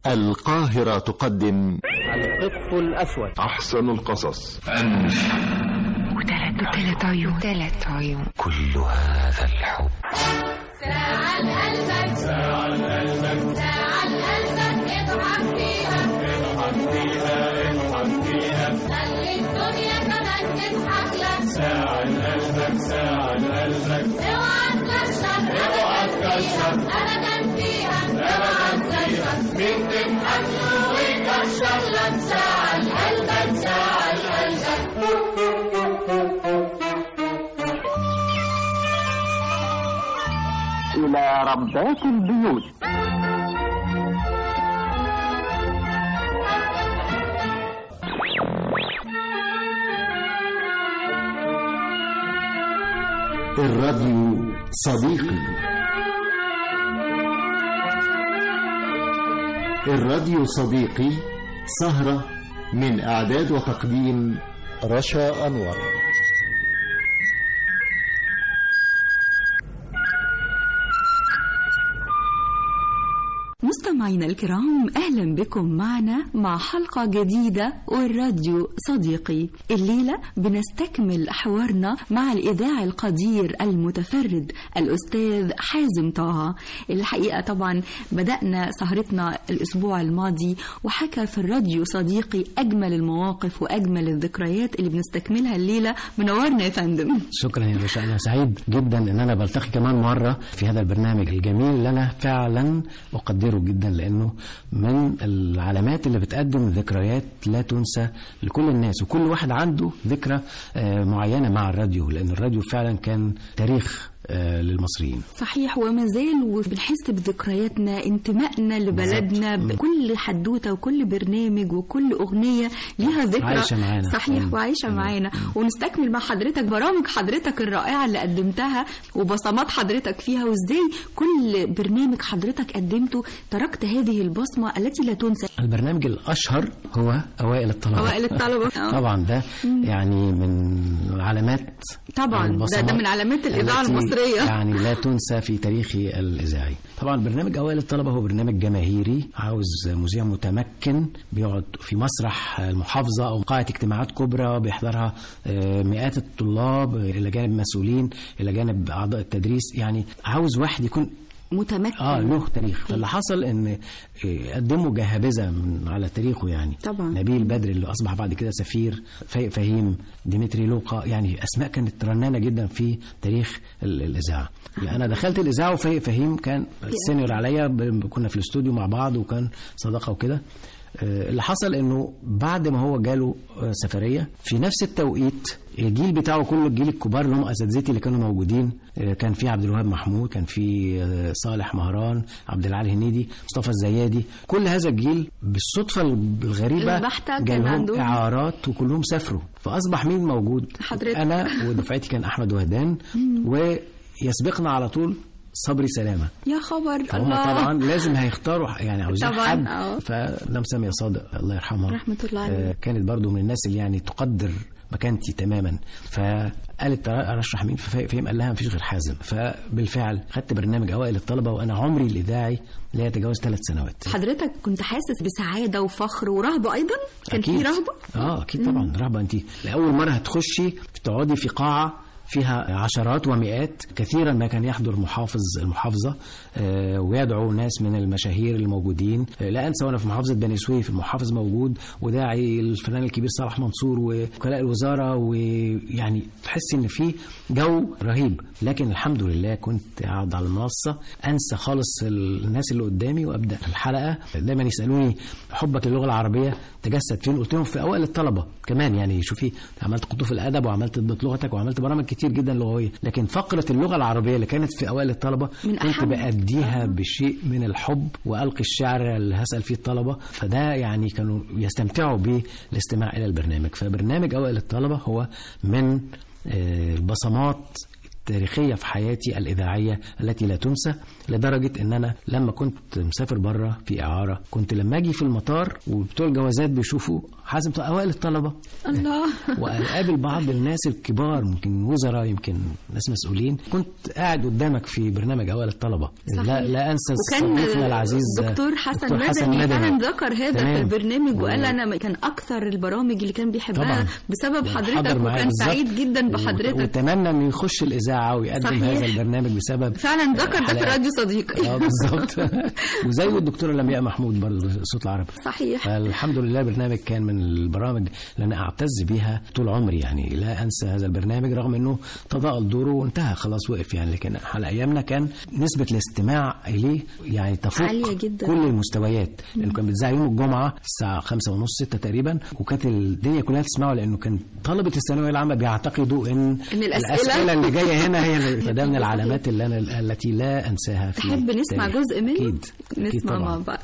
القاهرة تقدم القط الأسود أحسن القصص وثلاث وثلاث عيون ثلاث عيون كل هذا الحب ساعة لقلبك ساعة لقلبك ساعة لقلبك اضحك فيها اضحك فيها اضحك فيها خلي الدنيا كمان تضحك لك ساعة لقلبك ساعة لقلبك اوعى تكشف اوعى تكشف ابدا فيها اوعى تكشف مين تضحك له ويكشف لك ساعة لقلبك ساعة لقلبك إلى ربات البيوت الراديو صديقي الراديو صديقي سهرة من إعداد وتقديم رشا أنور مستمعينا الكرام اهلا بكم معنا مع حلقه جديده والراديو صديقي الليله بنستكمل حوارنا مع الاذاعي القدير المتفرد الاستاذ حازم طه الحقيقه طبعا بدانا سهرتنا الاسبوع الماضي وحكى في الراديو صديقي اجمل المواقف واجمل الذكريات اللي بنستكملها الليله منورنا يا فندم شكرا يا باشا انا سعيد جدا ان انا بلتقي كمان مره في هذا البرنامج الجميل اللي انا فعلا اقدره جدا لانه من العلامات اللي بتقدم ذكريات لا تنسى لكل الناس وكل واحد عنده ذكرى آه، معينه مع الراديو لان الراديو فعلا كان تاريخ آه، للمصريين صحيح وما زال وبنحس بذكرياتنا انتمائنا لبلدنا بالظبط. بكل حدوته وكل برنامج وكل اغنيه ليها ذكرى عايشة معانا. صحيح مم. وعايشه مم. معانا ونستكمل مع حضرتك برامج حضرتك الرائعه اللي قدمتها وبصمات حضرتك فيها وازاي كل برنامج حضرتك قدمته تركت هذه البصمه التي لا تنسى البرنامج الاشهر هو اوائل الطلبه اوائل الطلبه آه. طبعا ده يعني من علامات طبعا ده, البصمات ده من علامات الاذاعه التي المصريه يعني لا تنسى في تاريخي الإذاعي طبعا برنامج أوائل الطلبة هو برنامج جماهيري عاوز مذيع متمكن بيقعد في مسرح المحافظة أو قاعة اجتماعات كبرى بيحضرها آه، مئات الطلاب إلى جانب مسؤولين إلى جانب أعضاء التدريس يعني عاوز واحد يكون متمكن اه له تاريخ فاللي حصل ان آه، قدموا جهابذه من على تاريخه يعني طبعا. نبيل بدر اللي اصبح بعد كده سفير فايق فهيم ديمتري لوقا يعني اسماء كانت رنانه جدا في تاريخ ال- الاذاعه انا دخلت الاذاعه وفايق فهيم كان سينيور عليا ب- كنا في الاستوديو مع بعض وكان صداقه وكده آه، اللي حصل انه بعد ما هو جاله آه، سفريه في نفس التوقيت الجيل بتاعه كله الجيل الكبار اللي هم اساتذتي اللي كانوا موجودين آه، كان في عبد الوهاب محمود كان في آه، صالح مهران عبد العال هنيدي مصطفى الزيادي كل هذا الجيل بالصدفه الغريبه البحتة كان جالهم عندهم- اعارات وكلهم سافروا فاصبح مين موجود حضرتك. انا ودفعتي كان احمد وهدان ويسبقنا على طول صبري سلامه يا خبر فهم الله طبعا لازم هيختاروا يعني عاوزين طبعاً، حد آه. فلم سامية صادق الله يرحمها رحمة الله عليها. آه، كانت برضو من الناس اللي يعني تقدر مكانتي تماما فقالت ارشح مين ففهم قال لها مفيش غير حازم فبالفعل خدت برنامج اوائل الطلبه وانا عمري الاذاعي لا يتجاوز ثلاث سنوات حضرتك كنت حاسس بسعادة وفخر ورهبة أيضا؟ كان في أكيد. رهبة؟ اه اكيد طبعا رهبه انت لاول مره هتخشي تقعدي في قاعه فيها عشرات ومئات كثيرا ما كان يحضر محافظ المحافظه آه، ويدعو ناس من المشاهير الموجودين آه، لا انسى وانا في محافظه بني سويف المحافظ موجود وداعي الفنان الكبير صلاح منصور ووكلاء الوزاره ويعني تحس ان في جو رهيب لكن الحمد لله كنت قاعد على المنصه انسى خالص الناس اللي قدامي وابدا الحلقه دايما يسالوني حبك للغه العربيه تجسد فين قلت لهم في اوائل الطلبه كمان يعني شوفي عملت قطوف الادب وعملت ضبط لغتك وعملت برامج كتير جدا لغويه لكن فقره اللغه العربيه اللي كانت في اوائل الطلبه من كنت أحب- باديها بشيء من الحب والقي الشعر اللي هسال فيه الطلبه فده يعني كانوا يستمتعوا بالاستماع الى البرنامج فبرنامج اوائل الطلبه هو من آه، البصمات تاريخية في حياتي الإذاعية التي لا تنسى لدرجة إن أنا لما كنت مسافر بره في إعارة كنت لما أجي في المطار وبتوع الجوازات بيشوفوا حازم بتوع أوائل الطلبة الله وأقابل بعض الناس الكبار ممكن وزراء يمكن ناس مسؤولين كنت قاعد قدامك في برنامج أوائل الطلبة صحيح. لا, لا أنسى وكان صديقنا العزيز دكتور حسن, دكتور حسن مدني, مدني. فعلا ذكر هذا في تمام. البرنامج وقال و- انا كان اكثر البرامج اللي كان بيحبها طبعا بسبب حضر حضرتك معايا وكان بالظبط. سعيد جدا وت- بحضرتك وتمنى انه يخش الاذاعه ويقدم صحيح. هذا البرنامج بسبب فعلا ذكر ده في حلقات. راديو صديقي اه بالظبط وزيه الدكتوره لمياء محمود برضه صوت العرب صحيح فالحمد لله برنامج كان من البرامج اللي انا اعتز بيها طول عمري يعني لا انسى هذا البرنامج رغم انه تضاءل دوره وانتهى خلاص وقف يعني لكن على ايامنا كان نسبه الاستماع اليه يعني تفوق عالية جدا. كل المستويات لانه كان بيتذاع يوم الجمعه الساعه خمسة ونص ستة تقريبا وكانت الدنيا كلها تسمعه لانه كان طلبه الثانويه العامه بيعتقدوا ان إن الأسئلة- الاسئله اللي جايه هنا هي اللي- فده من العلامات اللي انا التي لا انساها في تحب نسمع التاريخ. جزء منه اكيد أكيد نسمع طبعاً. مع بعض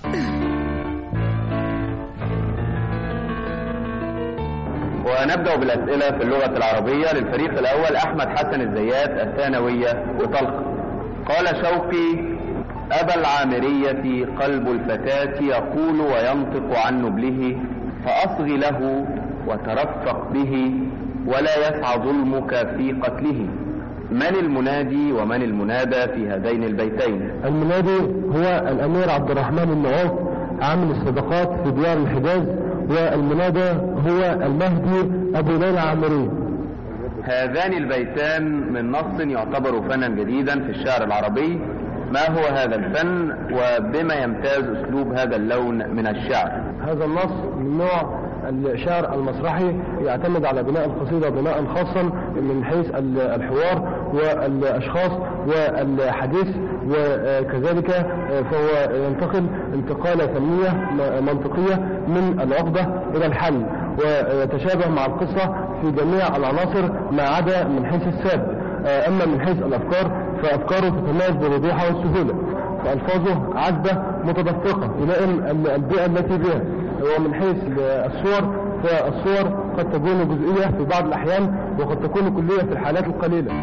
ونبدأ بالأسئلة في اللغة العربية للفريق الأول أحمد حسن الزيات الثانوية وطلق قال شوقي أبا العامرية قلب الفتاة يقول وينطق عن نبله فأصغ له وترفق به ولا يسعى ظلمك في قتله من المنادي ومن المنادى في هذين البيتين المنادي هو الأمير عبد الرحمن بن عوف عامل الصدقات في ديار الحجاز والمنادى هو المهدي أبو ليلى عامري هذان البيتان من نص يعتبر فنا جديدا في الشعر العربي ما هو هذا الفن وبما يمتاز أسلوب هذا اللون من الشعر هذا النص من نوع الشعر المسرحي يعتمد على بناء القصيدة بناء خاصا من حيث ال- الحوار والأشخاص والحديث وكذلك فهو ينتقل انتقالة فنية م- منطقية من العقدة إلى الحل ويتشابه مع القصة في جميع العناصر ما عدا من حيث الساب أما من حيث الأفكار فأفكاره تتميز بالوضوح والسهولة فألفاظه عذبة متدفقة يلائم ال- البيئة التي بها ومن حيث الصور فالصور قد تكون جزئية في بعض الأحيان وقد تكون كلية في الحالات القليلة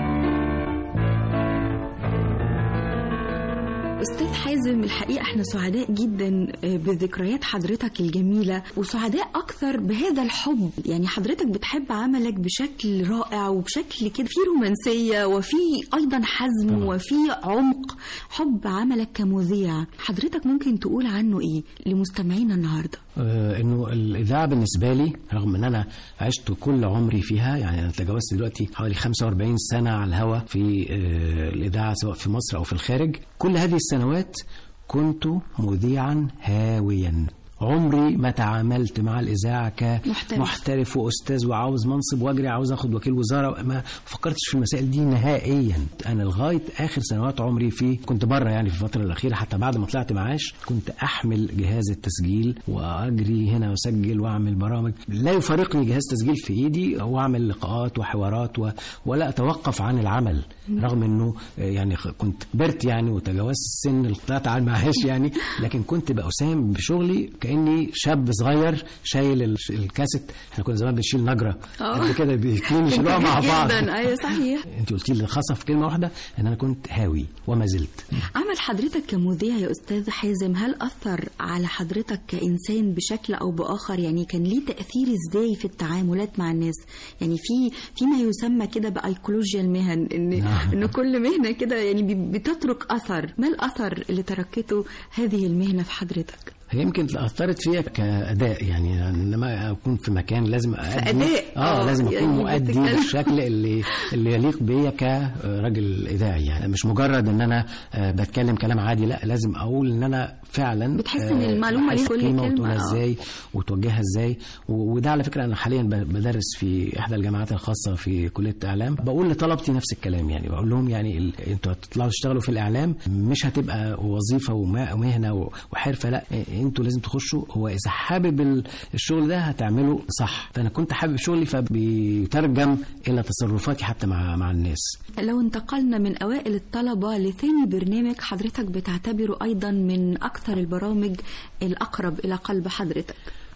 أستاذ حازم الحقيقة احنا سعداء جدا بذكريات حضرتك الجميلة وسعداء أكثر بهذا الحب يعني حضرتك بتحب عملك بشكل رائع وبشكل كده فيه رومانسية وفيه أيضا حزم طبعا. وفيه عمق حب عملك كمذيع حضرتك ممكن تقول عنه إيه لمستمعينا النهاردة آه، انه الاذاعه بالنسبه لي رغم ان انا عشت كل عمري فيها يعني انا تجاوزت دلوقتي حوالي 45 سنه على الهواء في آه، الاذاعه سواء في مصر او في الخارج كل هذه السنوات كنت مذيعا هاويا عمري ما تعاملت مع الإذاعة محترف. كمحترف وأستاذ وعاوز منصب وأجري عاوز أخد وكيل وزارة ما فكرتش في المسائل دي نهائيا أنا لغاية آخر سنوات عمري في كنت بره يعني في الفترة الأخيرة حتى بعد ما طلعت معاش كنت أحمل جهاز التسجيل وأجري هنا وأسجل وأعمل برامج لا يفارقني جهاز تسجيل في إيدي وأعمل لقاءات وحوارات و... ولا أتوقف عن العمل رغم إنه آه، يعني خ- كنت كبرت يعني وتجاوزت السن اللي طلعت على المعاش يعني لكن كنت بأساهم بشغلي كأني شاب صغير شايل ال- الكاسيت احنا كنا زمان بنشيل نجرة آه. قد كده باتنين يشيلوها مع بعض جدا أيوة صحيح انت قلتي لي خاصة في كلمة واحدة ان انا كنت هاوي وما زلت عمل حضرتك كمذيع يا أستاذ حازم هل أثر على حضرتك كإنسان بشكل أو بآخر يعني كان ليه تأثير إزاي في التعاملات مع الناس يعني في فيما يسمى كده بأيكولوجيا المهن إن نعم. إن كل مهنة كده يعني بي- بتترك أثر ما الأثر اللي تركته هذه المهنة في حضرتك هي يمكن اثرت فيا كاداء يعني انما اكون في مكان لازم أدي أداء. اه آه، لازم اكون يعني مؤدي بتتكلم. بالشكل اللي اللي يليق بيا كراجل اذاعي يعني مش مجرد ان انا آه، بتكلم كلام عادي لا لازم اقول ان انا فعلا بتحس إن آه، المعلومة بحس ليها كل قيمة كلمة، وتقولها آه. ازاي وتوجهها ازاي و- وده على فكره انا حاليا ب- بدرس في احدى الجامعات الخاصه في كليه اعلام بقول لطلبتي نفس الكلام يعني بقول لهم يعني ال- انتوا هتطلعوا تشتغلوا في الاعلام مش هتبقى وظيفه وما- ومهنه و- وحرفه لا انتوا لازم تخشوا هو اذا حابب ال- الشغل ده هتعمله صح فانا كنت حابب شغلي فبيترجم الى تصرفاتي حتى مع مع الناس لو انتقلنا من أوائل الطلبة لثاني برنامج حضرتك بتعتبره أيضا من أكثر البرامج الأقرب إلى قلب حضرتك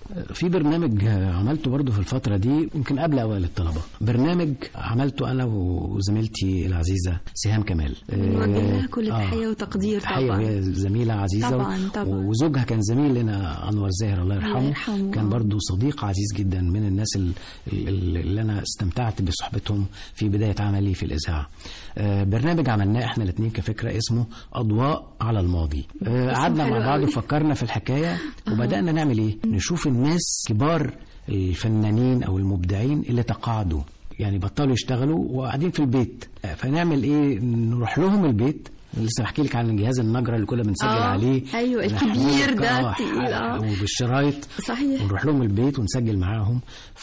في برنامج عملته برضو في الفترة دي يمكن قبل أوائل الطلبة برنامج عملته أنا وزميلتي العزيزة سهام كمال نوجه لها كل تحية وتقدير تحية طبعا وهي زميلة عزيزة طبعا طبعا وزوجها كان زميل لنا أنور زاهر الله يرحمه, الله يرحمه، كان آه. برضو صديق عزيز جدا من الناس ال- ال- اللي أنا استمتعت بصحبتهم في بداية عملي في الإذاعة آه، برنامج عملناه احنا الاثنين كفكرة اسمه أضواء على الماضي آه، اسمه قعدنا حلو مع بعض قوي. وفكرنا في الحكاية وبدأنا نعمل ايه نشوف الناس كبار الفنانين او المبدعين اللي تقاعدوا يعني بطلوا يشتغلوا وقاعدين في البيت فنعمل ايه نروح لهم البيت لسه بحكي لك عن جهاز النجرة اللي كنا بنسجل آه، عليه أيوة، نحن- الكبير ده آه، تقيل، آه. وبالشرايط صحيح ونروح لهم البيت ونسجل معاهم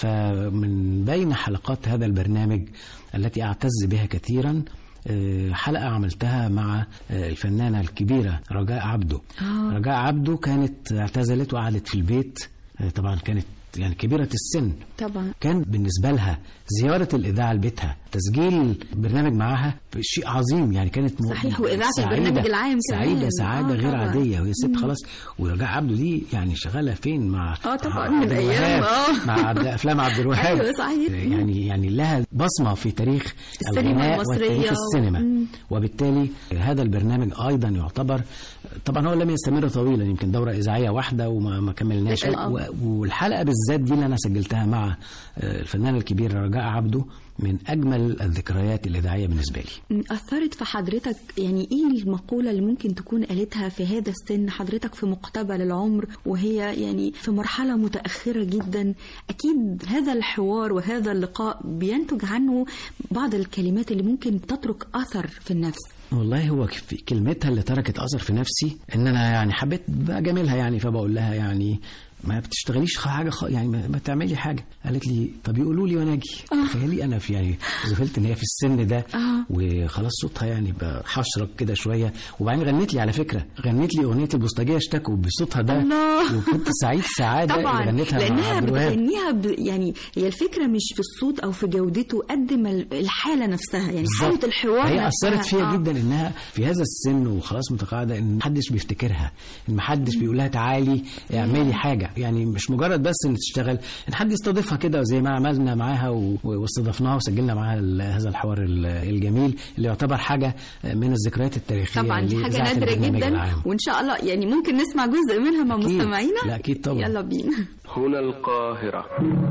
فمن بين حلقات هذا البرنامج التي أعتز بها كثيرا آه، حلقة عملتها مع آه، الفنانة الكبيرة رجاء عبده آه. رجاء عبده كانت اعتزلت وقعدت في البيت آه، طبعا كانت يعني كبيرة السن طبعا كان بالنسبة لها زيارة الإذاعة لبيتها تسجيل برنامج معاها شيء عظيم يعني كانت م- صحيح، وإذاعة سعيدة- البرنامج العام سعيدة كمان. سعادة آه، غير طبعاً. عادية وهي ست مم. خلاص ورجاء عبده دي يعني شغالة فين مع آه، طبعاً، مع من عبد أيام، الوهاب، آه. مع عبد أفلام عبد الوهاب أيوة، صحيح. يعني يعني لها بصمة في تاريخ السينما الغناء المصرية وتاريخ و- السينما مم. وبالتالي هذا البرنامج أيضا يعتبر طبعا هو لم يستمر طويلا يمكن دورة إذاعية واحدة وما ما كملناش لكن آه. و- والحلقة بالذات دي اللي أنا سجلتها مع آه، الفنانة الكبيرة رجاء عبده من أجمل الذكريات الإذاعية بالنسبة لي أثرت في حضرتك يعني إيه المقولة اللي ممكن تكون قالتها في هذا السن حضرتك في مقتبل العمر وهي يعني في مرحلة متأخرة جدا أكيد هذا الحوار وهذا اللقاء بينتج عنه بعض الكلمات اللي ممكن تترك أثر في النفس والله هو في كلمتها اللي تركت أثر في نفسي إن أنا يعني حبيت بجاملها يعني فبقول لها يعني ما بتشتغليش حاجة خ... يعني ما, ما تعملي حاجة قالت لي طب يقولوا لي وأنا أجي تخيلي أنا في يعني زفلت إن هي في السن ده آه. وخلاص صوتها يعني بقى حشرك كده شوية وبعدين غنت لي على فكرة غنت لي أغنية البوسطجية اشتكوا بصوتها ده الله. وكنت سعيد سعادة طبعا اللي غنتها مع لانها عبد الوهاب بتغنيها ب... يعني هي الفكره مش في الصوت او في جودته قد ما الحاله نفسها يعني بالظبط. حاله الحوار هي نفسها. اثرت فيها آه. جدا انها في هذا السن وخلاص متقاعده ان محدش بيفتكرها ان محدش بيقول لها تعالي اعملي حاجه يعني مش مجرد بس ان تشتغل ان حد يستضيفها كده زي ما عملنا معاها و- واستضفناها وسجلنا معاها ال- هذا الحوار ال- الجميل اللي يعتبر حاجه من الذكريات التاريخيه طبعا دي حاجه لإذاعة نادره البرنامج جدا العام. وان شاء الله يعني ممكن نسمع جزء منها مع أكيد. مستمعينا لا اكيد طبعا يلا بينا هنا القاهرة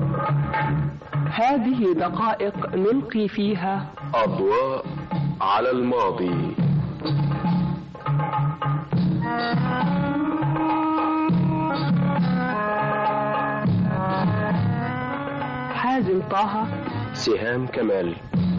هذه دقائق نلقي فيها أضواء على الماضي حازم طه سهام كمال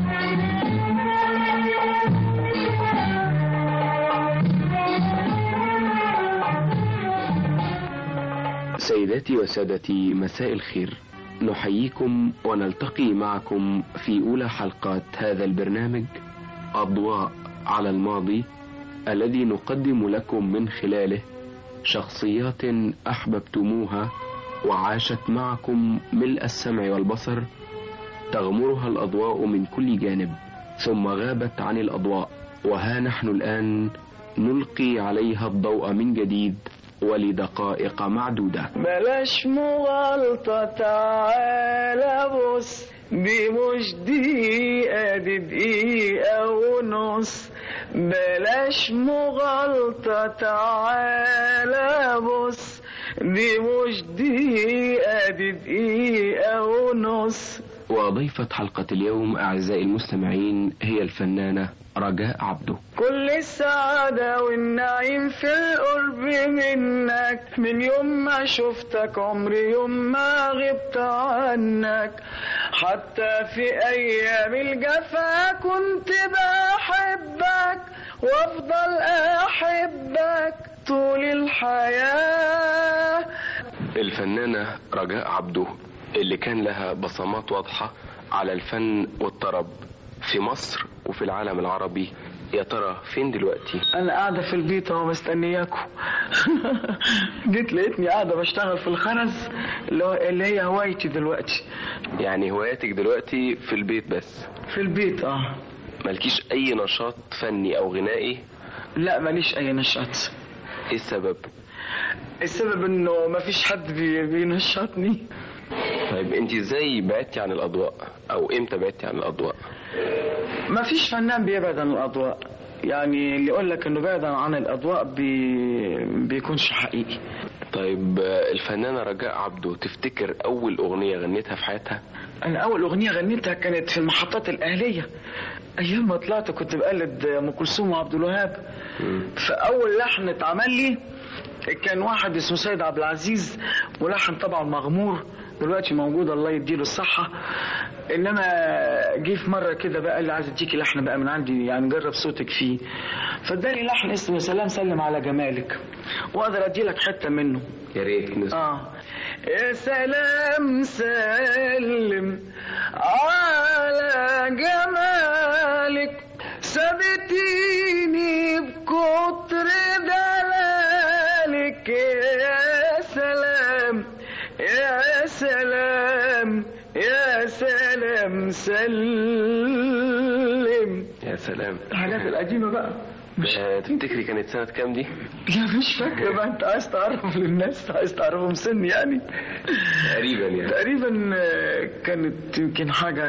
سيداتي وسادتي مساء الخير نحييكم ونلتقي معكم في أولى حلقات هذا البرنامج أضواء على الماضي الذي نقدم لكم من خلاله شخصيات أحببتموها وعاشت معكم ملء السمع والبصر تغمرها الأضواء من كل جانب ثم غابت عن الأضواء وها نحن الآن نلقي عليها الضوء من جديد ولدقائق معدودة بلاش مغالطة تعالى بص دي مش دقيقة دي دقيقة ونص بلاش مغالطة تعالى بص دي مش دقيقة دي دقيقة ونص وضيفة حلقة اليوم أعزائي المستمعين هي الفنانة رجاء عبده كل السعادة والنعيم في القرب منك من يوم ما شفتك عمري يوم ما غبت عنك حتى في أيام الجفا كنت بحبك وأفضل أحبك طول الحياة الفنانة رجاء عبده اللي كان لها بصمات واضحة على الفن والطرب في مصر وفي العالم العربي يا ترى فين دلوقتي انا قاعده في البيت اهو مستنياكم جيت لقيتني قاعده بشتغل في الخرز اللي هو- اللي هي هوايتي دلوقتي يعني هواياتك دلوقتي في البيت بس في البيت اه مالكيش اي نشاط فني او غنائي لا ماليش اي نشاط ايه السبب السبب انه ما فيش حد بي- بينشطني طيب انت ازاي بعدتي عن الاضواء او امتى بعدتي عن الاضواء ما فيش فنان بيبعد عن الاضواء يعني اللي يقول لك انه بعد عن الاضواء بي... بيكونش حقيقي طيب آه، الفنانة رجاء عبده تفتكر أول أغنية غنيتها في حياتها؟ انا اول اغنيه غنيتها كانت في المحطات الاهليه ايام ما طلعت كنت بقلد ام كلثوم وعبد الوهاب فاول لحن اتعمل لي كان واحد اسمه سيد عبد العزيز ولحن طبعا مغمور دلوقتي موجود الله يديله الصحة انما جه في مرة كده بقى قال لي عايز اديكي لحن بقى من عندي يعني نجرب صوتك فيه فاداني لحن اسمه يا سلام سلم على جمالك واقدر ادي لك حتة منه يا ريت نسمع اه يا سلام سلم على جمالك سبتيني بكتر دلالك يا سلام يا سلام يا سلام سلم يا سلام الحاجات القديمة بقى آه، تفتكري كانت سنة كام دي؟ لا مش فاكرة بقى انت عايز تعرف للناس عايز تعرفهم سن يعني تقريبا يعني تقريبا آه، كانت يمكن حاجة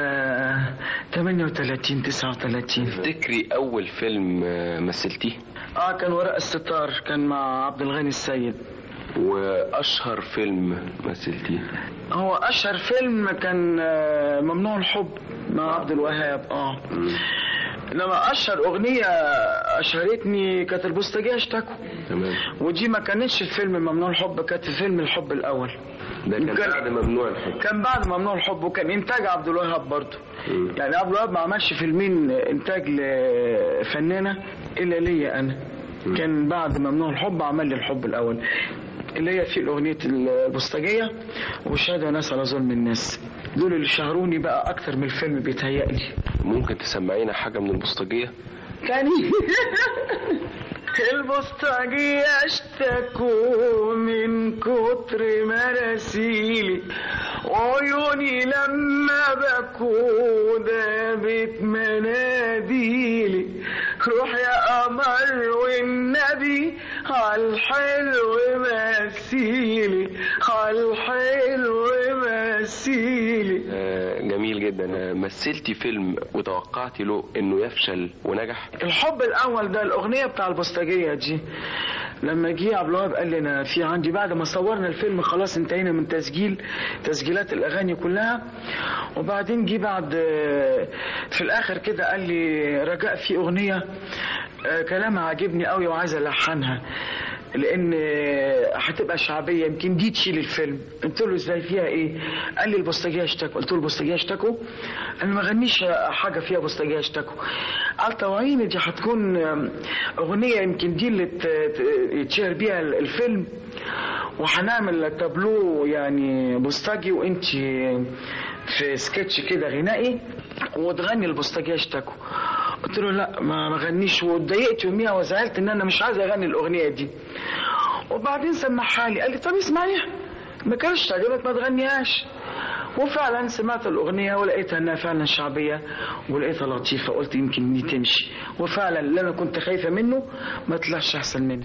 38 39 تفتكري أول فيلم آه، مثلتيه؟ اه كان وراء الستار كان مع عبد الغني السيد وأشهر فيلم مثلتيه؟ هو اشهر فيلم كان آه، ممنوع الحب مع عبد الوهاب اه انما اشهر اغنيه اشهرتني كانت البوسطجيه اشتكوا تمام ودي ما كانتش في فيلم ممنوع الحب كانت في فيلم الحب الاول ده كان بعد ممنوع الحب كان بعد ممنوع الحب وكان انتاج عبد الوهاب برضه يعني عبد الوهاب ما عملش فيلمين انتاج لفنانه الا ليا انا كان بعد ممنوع الحب عمل لي الحب الاول اللي هي في اغنيه البوسطجيه وشهاده ناس على ظلم الناس دول اللي شهروني بقى اكتر من الفيلم بيتهيألي ممكن تسمعينا حاجة من البوسطجية؟ تاني البوسطجية اشتكوا من كتر مراسيلي وعيوني لما بكوا دابت مناديلي روح يا قمر والنبي عالحلو مسيلي عالحلو مسيلي آه، جميل جدا آه، مثلتي فيلم وتوقعتي له انه يفشل ونجح الحب الاول ده الاغنيه بتاع البوسطجيه دي لما جه عبد الوهاب قال لي انا في عندي بعد ما صورنا الفيلم خلاص انتهينا من تسجيل تسجيلات الاغاني كلها وبعدين جه بعد في الاخر كده قال لي رجاء في اغنيه آه، كلامها عاجبني قوي وعايز الحنها لان هتبقى شعبيه يمكن دي تشيل الفيلم قلت له ازاي فيها ايه قال لي البوسطجيه اشتكوا قلت له البوسطجيه اشتكوا انا ما غنيش حاجه فيها بوسطجيه اشتكوا قال طوعيني دي هتكون اغنيه يمكن دي اللي ت- ت- يتشهر بيها الفيلم وهنعمل تابلو يعني بوسطجي وانت في سكتش كده غنائي وتغني البوسطجيه اشتكوا قلت له لا ما ما غنيش واتضايقت يوميها وزعلت ان انا مش عايز اغني الاغنيه دي وبعدين سمعها لي قال لي طب اسمعيها ما كانش تعجبك ما تغنيهاش وفعلا سمعت الاغنيه ولقيتها انها فعلا شعبيه ولقيتها لطيفه قلت يمكن دي تمشي وفعلا اللي انا كنت خايفه منه ما طلعش احسن مني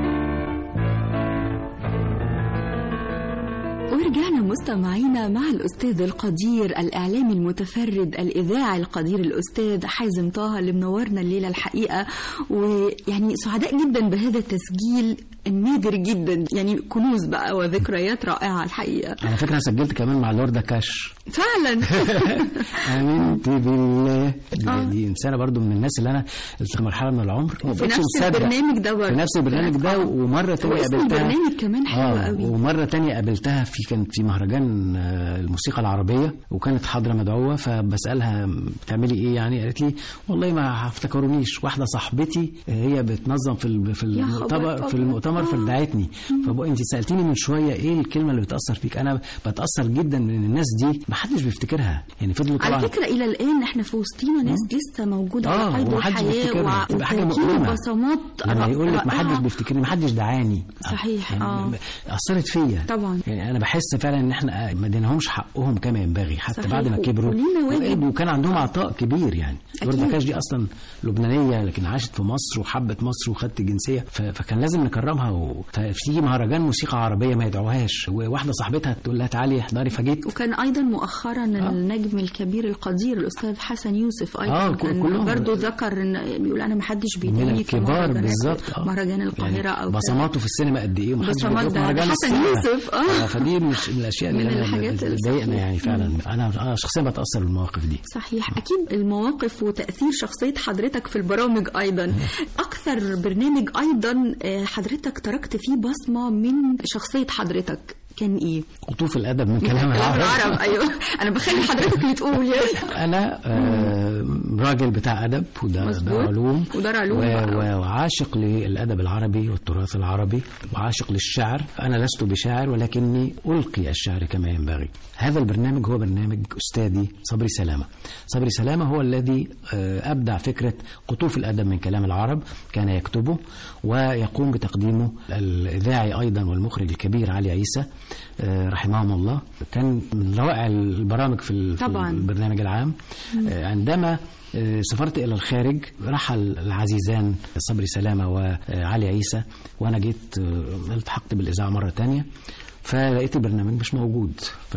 ورجعنا مستمعينا مع الأستاذ القدير الإعلامي المتفرد الإذاعي القدير الأستاذ حازم طه اللي منورنا الليلة الحقيقة ويعني سعداء جدا بهذا التسجيل النادر جدا يعني كنوز بقى وذكريات رائعة الحقيقة على فكره أنا سجلت كمان مع لوردا كاش فعلا امنت بالله دي, دي انسانه برضو من الناس اللي انا في مرحله من العمر ما في بقتش نفس مصدق. البرنامج ده برضه. في نفس البرنامج ده آه. ومره تانية واسم قابلتها البرنامج كمان حلو آه قوي. ومره تانية قابلتها في كانت في مهرجان آه، الموسيقى العربيه وكانت حاضره مدعوه فبسالها بتعملي ايه يعني قالت لي والله ما افتكرونيش واحده صاحبتي آه، هي بتنظم في ال- في يا خبر المؤتمر في أبيض. المؤتمر فدعتني فبقى انت سالتيني من شويه ايه الكلمه اللي بتاثر فيك انا بتاثر جدا من الناس دي ما حدش بيفتكرها يعني فضلوا طبعا على فكرة إلى الآن إحنا في وسطينا ناس لسه موجودة آه، على قيد ومحدش الحياة بيفتكرها. تبقى حاجة وتركيب مؤلمة. بصمات لما يقول لك ما رائعة. حدش بيفتكرني ما حدش دعاني صحيح يعني اه اثرت فيا طبعا يعني انا بحس فعلا ان احنا ما اديناهمش حقهم كما ينبغي حتى صحيح. بعد ما كبروا ولينا واجب. وكان عندهم عطاء كبير يعني أكيد. لوردا كاش دي اصلا لبنانيه لكن عاشت في مصر وحبت مصر وخدت جنسيه ف- فكان لازم نكرمها يحضروها و... ففي مهرجان موسيقى عربيه ما يدعوهاش وواحده صاحبتها تقول لها تعالي احضري فجيت وكان ايضا مؤخرا النجم الكبير القدير الاستاذ حسن يوسف ايضا آه، كان كلهم. برضه ذكر ان بيقول انا ما حدش من بيدعيني في الكبار مهرجانات- بالظبط آه. مهرجان القاهره يعني او كده. بصماته في السينما قد ايه ومحدش بصمات بيشوف ده مهرجان حسن السينما. يوسف، آه. فدي مش من الاشياء اللي من أنا الحاجات بتضايقنا الصحيح. يعني فعلا انا انا شخصيا بتاثر بالمواقف دي صحيح اكيد المواقف وتاثير شخصيه حضرتك في البرامج ايضا اكثر برنامج ايضا آه، حضرتك تركت فيه بصمه من شخصيه حضرتك كان ايه قطوف الادب من كلام العرب العرب ايوه انا بخلي حضرتك اللي تقول يا انا آه، راجل بتاع ادب وده مظبوط. دار علوم ودار علوم و- بقى. و- وعاشق للادب العربي والتراث العربي وعاشق للشعر انا لست بشاعر ولكني القي الشعر كما ينبغي هذا البرنامج هو برنامج استاذي صبري سلامه صبري سلامه هو الذي آه، ابدع فكره قطوف الادب من كلام العرب كان يكتبه ويقوم بتقديمه الاذاعي ايضا والمخرج الكبير علي عيسى آه، رحمهم الله كان من روائع البرامج في ال- في طبعاً. البرنامج العام آه، عندما آه، سافرت إلى الخارج رحل العزيزان صبري سلامة وعلي عيسى وأنا جيت آه، التحقت بالإذاعة مرة تانية فلقيت البرنامج مش موجود ف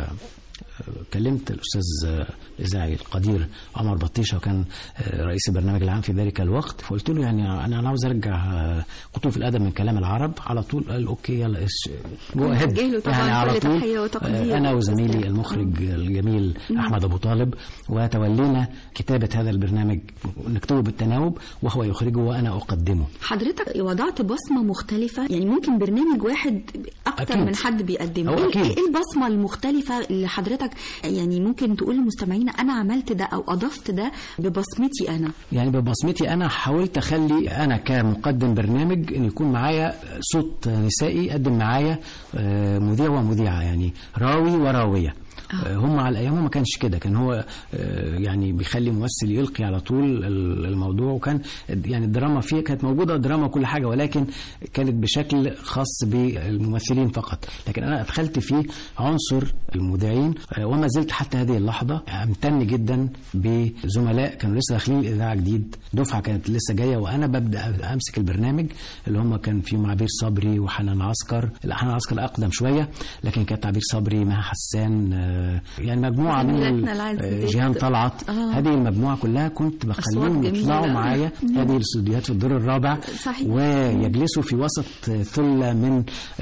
كلمت الاستاذ آه، الاذاعي القدير عمر بطيشه وكان آه، رئيس البرنامج العام في ذلك الوقت فقلت له يعني انا انا عاوز ارجع آه، قطوف الادب من كلام العرب على طول قال اوكي يلا إيش- جو ahead. نوجه له طبعاً يعني على كل طول تحية وتقدير. آه، انا وزميلي المخرج الجميل احمد ابو طالب وتولينا كتابه هذا البرنامج نكتبه بالتناوب وهو يخرجه وانا اقدمه حضرتك وضعت بصمه مختلفه يعني ممكن برنامج واحد اكتر أكيد. من حد بيقدمه هو ايه أكيد. إيه البصمه المختلفه اللي حضرتك يعني ممكن تقول للمستمعين انا عملت ده او اضفت ده ببصمتي انا يعني ببصمتي انا حاولت اخلي انا كمقدم برنامج ان يكون معايا صوت نسائي يقدم معايا آه، مذيع ومذيعه يعني راوي وراويه آه، هم على ايامهم ما كانش كده كان هو آه، يعني بيخلي ممثل يلقي على طول ال- الموضوع وكان يعني الدراما فيه كانت موجوده دراما وكل حاجه ولكن كانت بشكل خاص بالممثلين فقط لكن انا ادخلت فيه عنصر المذيعين آه، وما زلت حتى هذه اللحظه امتن جدا بزملاء كانوا لسه داخلين الاذاعه جديد دفعه كانت لسه جايه وانا ببدا امسك البرنامج اللي هم كان فيهم عبير صبري وحنان عسكر لا حنان عسكر اقدم شويه لكن كانت عبير صبري مها حسان آه، يعني مجموعه من زميلاتنا ال- العزيزات. آه، جيهان طلعت آه. هذه المجموعه كلها كنت بخليهم جميلة. يطلعوا معايا مم. هذه الاستوديوهات في الدور الرابع صحيح. ويجلسوا في وسط ثله من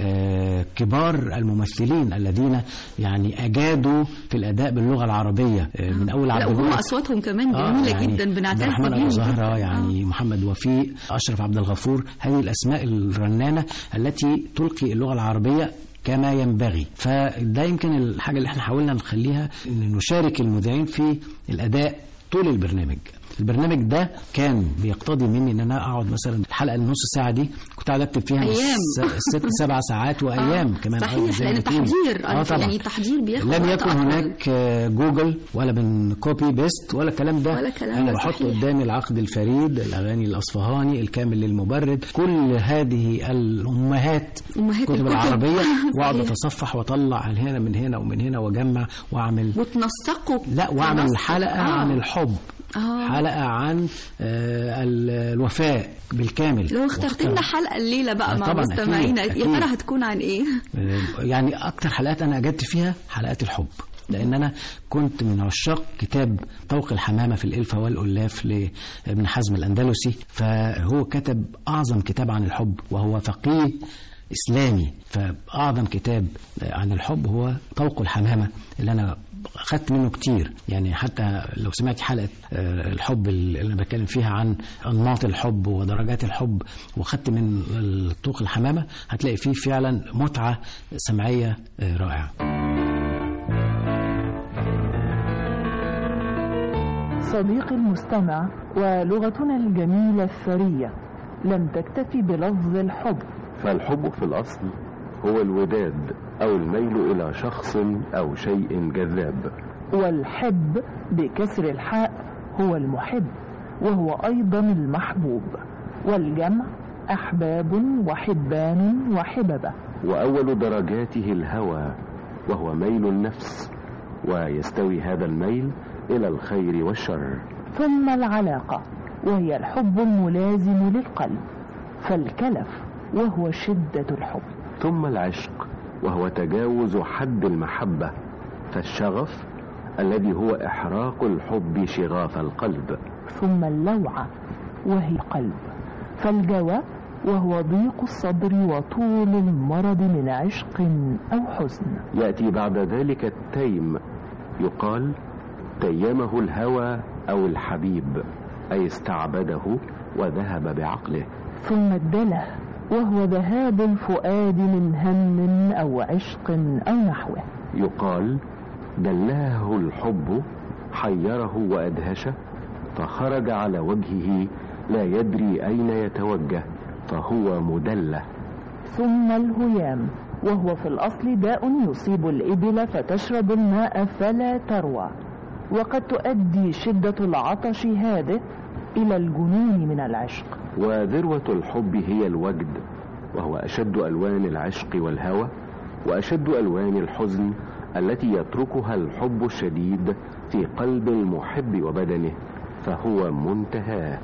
آه، كبار الممثلين الذين يعني اجادوا في الاداء باللغه العربيه آه، من اول لا عبد وهم الجواد اصواتهم كمان آه، جميله يعني جدا عبد بنعتز الرحمن ابو بيهم زهره يعني محمد وفيق اشرف عبد الغفور هذه الاسماء الرنانه التي تلقي اللغه العربيه كما ينبغي فده يمكن الحاجه اللي احنا حاولنا نخليها ان نشارك المذيعين في الاداء طول البرنامج البرنامج ده كان بيقتضي مني ان انا اقعد مثلا الحلقه النص ساعه دي كنت قاعد اكتب فيها أيام. س- ست سبع ساعات وايام آه، كمان صحيح زي لان ما تقولي. تحضير اه طبعا يعني التحضير بياخد لم وقت يكن أطول. هناك آه، جوجل ولا من كوبي بيست ولا الكلام ده ولا الكلام انا ده بحط صحيح. قدامي العقد الفريد الاغاني الاصفهاني الكامل للمبرد كل هذه الامهات أمهات الكتب الكتب. العربيه واقعد صحيح. اتصفح واطلع هنا من هنا ومن هنا واجمع واعمل وتنسقوا لا واعمل تنسق. حلقه آه. عن الحب آه. حلقه عن آه، ال- الوفاء بالكامل لو اخترت لنا حلقه الليله بقى آه، مع طبعاً، مستمعينا أكيد، يا ترى أكيد. هتكون عن ايه آه، يعني اكتر حلقات انا اجدت فيها حلقات الحب لان انا كنت من عشاق كتاب طوق الحمامه في الالفه والاللاف لابن حزم الاندلسي فهو كتب اعظم كتاب عن الحب وهو فقيه اسلامي فاعظم كتاب عن الحب هو طوق الحمامه اللي انا خدت منه كتير يعني حتى لو سمعت حلقه آه، الحب اللي انا بتكلم فيها عن انماط الحب ودرجات الحب وخدت من طوق الحمامه هتلاقي فيه فعلا متعه سمعيه آه، رائعه صديقي المستمع ولغتنا الجميلة الثرية لم تكتفي بلفظ الحب فالحب في الأصل هو الوداد أو الميل إلى شخص أو شيء جذاب والحب بكسر الحاء هو المحب وهو أيضا المحبوب والجمع أحباب وحبان وحببة وأول درجاته الهوى وهو ميل النفس ويستوي هذا الميل إلى الخير والشر ثم العلاقة وهي الحب الملازم للقلب فالكلف وهو شدة الحب ثم العشق وهو تجاوز حد المحبة فالشغف الذي هو إحراق الحب شغاف القلب ثم اللوعة وهي القلب فالجوى وهو ضيق الصدر وطول المرض من عشق أو حزن يأتي بعد ذلك التيم يقال تيمه الهوى أو الحبيب أي استعبده وذهب بعقله ثم الدله وهو ذهاب الفؤاد من هم أو عشق أو نحوه يقال دلاه الحب حيره وأدهشه فخرج على وجهه لا يدري أين يتوجه فهو مدله ثم الهيام وهو في الأصل داء يصيب الإبل فتشرب الماء فلا تروى وقد تؤدي شدة العطش هذه إلى الجنون من العشق وذروة الحب هي الوجد وهو أشد ألوان العشق والهوى وأشد ألوان الحزن التي يتركها الحب الشديد في قلب المحب وبدنه فهو منتهاه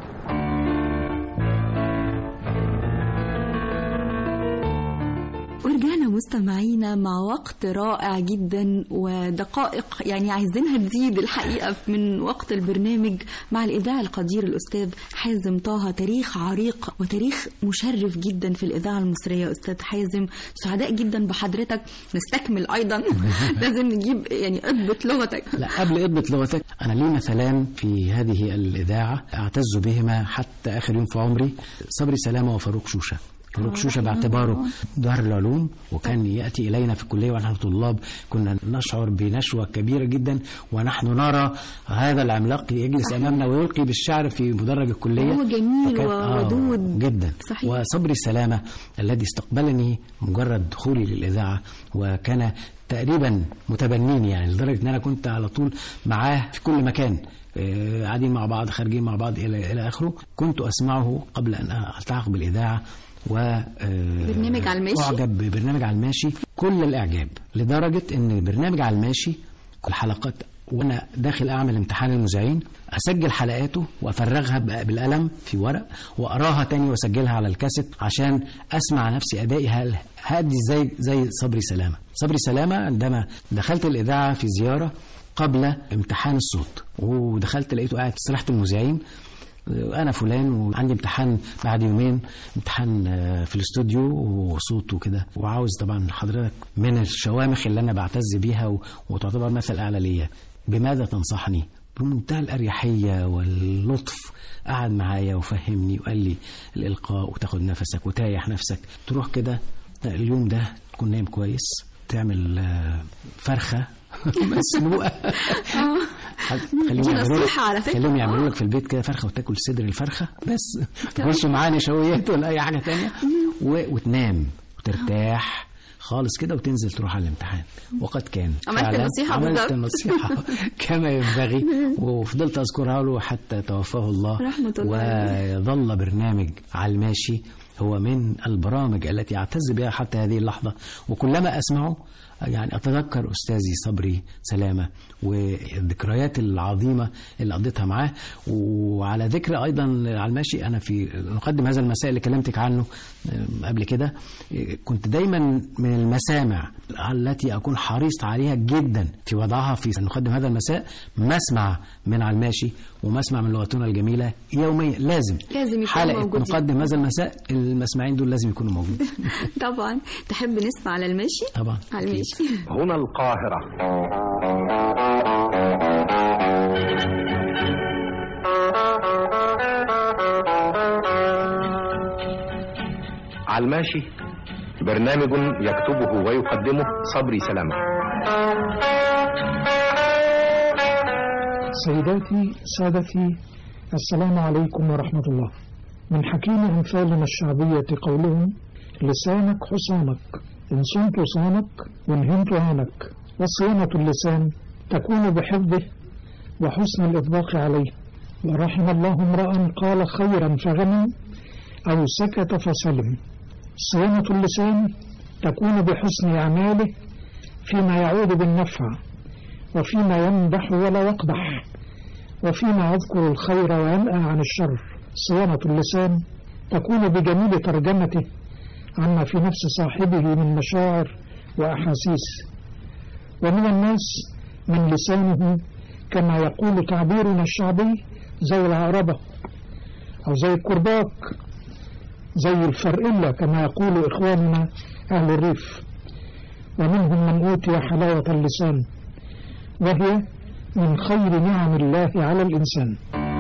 ورجعنا مستمعينا مع وقت رائع جدا ودقائق يعني عايزينها تزيد الحقيقة من وقت البرنامج مع الإذاعة القدير الأستاذ حازم طه تاريخ عريق وتاريخ مشرف جدا في الإذاعة المصرية أستاذ حازم سعداء جدا بحضرتك نستكمل أيضا لازم نجيب يعني قطبة لغتك لا قبل قطبة لغتك أنا لي مثلان في هذه الإذاعة أعتز بهما حتى آخر يوم في عمري صبري سلامة وفاروق شوشة فاروق شوشة باعتباره دار العلوم وكان يأتي إلينا في الكلية ونحن طلاب كنا نشعر بنشوة كبيرة جدا ونحن نرى هذا العملاق يجلس أمامنا ويلقي بالشعر في مدرج الكلية هو جميل فكان- وودود جدا صحيح. وصبري السلامة الذي استقبلني مجرد دخولي للإذاعة وكان تقريبا متبنيني يعني لدرجة أن أنا كنت على طول معاه في كل مكان آه، قاعدين مع بعض خارجين مع بعض إلى إلى آخره كنت أسمعه قبل أن ألتحق بالإذاعة و آه، برنامج على الماشي؟ أعجب ببرنامج على الماشي كل الإعجاب لدرجة أن برنامج على الماشي الحلقات وانا داخل اعمل امتحان المذيعين اسجل حلقاته وافرغها ب- بالقلم في ورق واقراها تاني واسجلها على الكاسيت عشان اسمع نفسي ادائي هل هادي زي زي صبري سلامه صبري سلامه عندما دخلت الاذاعه في زياره قبل امتحان الصوت ودخلت لقيته قاعد في استراحه المذيعين انا فلان وعندي امتحان بعد يومين امتحان آه، في الاستوديو وصوت وكده وعاوز طبعا حضرتك من الشوامخ اللي انا بعتز بيها و- وتعتبر مثل اعلى ليا بماذا تنصحني بمنتهى الأريحية واللطف قعد معايا وفهمني وقال لي الإلقاء وتاخد نفسك وتريح نفسك تروح كده اليوم ده تكون نايم كويس تعمل آه، فرخة مسلوقة خليهم دي يعملوا لك نصيحة على فكرة. خليهم يعملوا لك في البيت كده فرخة وتاكل صدر الفرخة بس تخش معاه نشويات ولا أي حاجة تانية و... وتنام وترتاح خالص كده وتنزل تروح على الامتحان وقد كان عملت فعلاً النصيحة عملت بالظبط. النصيحة كما ينبغي وفضلت أذكرها له حتى توفاه الله رحمة الله عليه. وظل برنامج على الماشي هو من البرامج التي أعتز بها حتى هذه اللحظة وكلما أسمعه يعني أتذكر أستاذي صبري سلامة والذكريات العظيمة اللي قضيتها معاه وعلى ذكر أيضا على الماشي أنا في نقدم هذا المساء اللي كلمتك عنه آه، قبل كده آه، كنت دايما من المسامع التي أكون حريص عليها جدا في وضعها في نقدم هذا المساء مسمع من على الماشي ومسمع من لغتنا الجميلة يوميا لازم لازم يكونوا حلقة موجودين. نقدم هذا المساء المسمعين دول لازم يكونوا موجودين طبعا تحب نسمع على الماشي طبعا على الماشي هنا القاهرة على الماشي برنامج يكتبه ويقدمه صبري سلامة سيداتي سادتي السلام عليكم ورحمة الله من حكيم أمثالنا الشعبية قولهم لسانك حصانك إن صنت صانك وإن هنت هانك وصيانة اللسان تكون بحفظه وحسن الإطباق عليه ورحم الله امرأ قال خيرا فغنم أو سكت فسلم صيانة اللسان تكون بحسن أعماله فيما يعود بالنفع وفيما يمدح ولا يقبح وفيما يذكر الخير وينأى عن الشر صيانة اللسان تكون بجميل ترجمته عما في نفس صاحبه من مشاعر وأحاسيس ومن الناس من لسانه كما يقول تعبيرنا الشعبي زي العربة أو زي الكرباك زي الفرقلة كما يقول إخواننا أهل الريف ومنهم من أوتي حلاوة اللسان وهي من خير نعم الله على الإنسان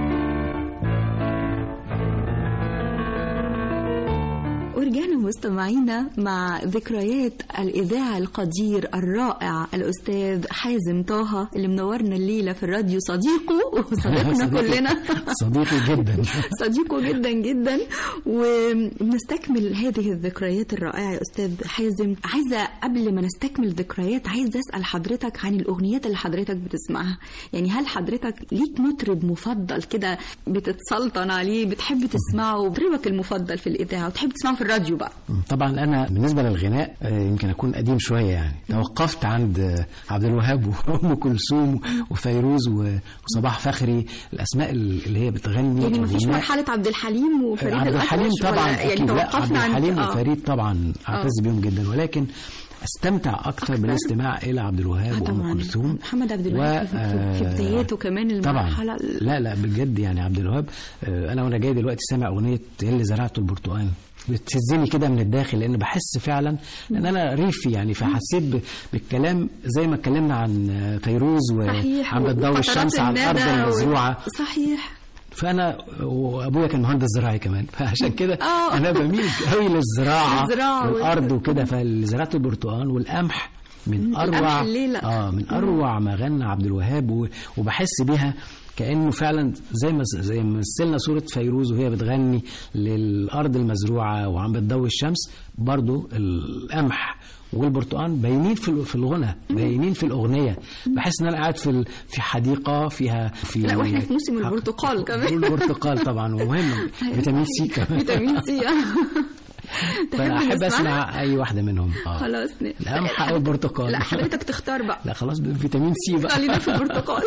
ورجعنا مستمعينا مع ذكريات الإذاعة القدير الرائع الأستاذ حازم طه اللي منورنا الليلة في الراديو صديقه وصديقنا كلنا صديقي جدا صديقه جدا جدا ونستكمل هذه الذكريات الرائعة يا أستاذ حازم عايزة قبل ما نستكمل ذكريات عايزة أسأل حضرتك عن الأغنيات اللي حضرتك بتسمعها يعني هل حضرتك ليك مطرب مفضل كده بتتسلطن عليه بتحب تسمعه مطربك المفضل في الإذاعة وتحب تسمعه في الراديو بقى طبعا انا بالنسبه للغناء آه، يمكن اكون قديم شويه يعني توقفت عند آه، عبد الوهاب وام كلثوم وفيروز و- وصباح فخري الاسماء اللي هي بتغني يعني مفيش الغناء. مرحلة عبد الحليم وفريد عبد الحليم الأطرش طبعا ولا يعني اكيد لا عبد توقفنا عند الحليم آه. وفريد طبعا اعتز بيهم جدا ولكن استمتع اكثر بالاستماع الى عبد الوهاب وام طبعا كلثوم محمد عبد الوهاب في- في- في آه، بداياته كمان طبعا المرحلة لا لا بجد يعني عبد الوهاب آه، انا وانا جاي دلوقتي سامع اغنيه اللي زرعته البرتقال بتهزني كده من الداخل لان بحس فعلا لان انا ريفي يعني فحسيت ب- بالكلام زي ما اتكلمنا عن آه، فيروز صحيح وعند الضوء وفترات الشمس على الارض الندى و- المزروعه صحيح فانا وابويا كان مهندس زراعي كمان فعشان كده آه. انا بميل قوي للزراعه الزراعة والارض وكده فزراعه البرتقال والقمح من القمح اروع الليلة. اه من اروع ما غنى عبد الوهاب و- وبحس بيها كانه فعلا زي ما زي ما مثلنا صوره فيروز وهي بتغني للارض المزروعه وعم بتضوي الشمس برضو القمح والبرتقال باينين في ال- في الغنى باينين في الاغنيه بحس ان انا قاعد في ال- في حديقه فيها في لا واحنا في موسم البرتقال كمان والبرتقال طبعا ومهم فيتامين سي كمان فيتامين سي فانا احب نسمعها؟ اسمع اي واحده منهم اه خلاص ن- القمح او البرتقال لا حضرتك تختار بقى لا خلاص فيتامين سي بقى خلينا في البرتقال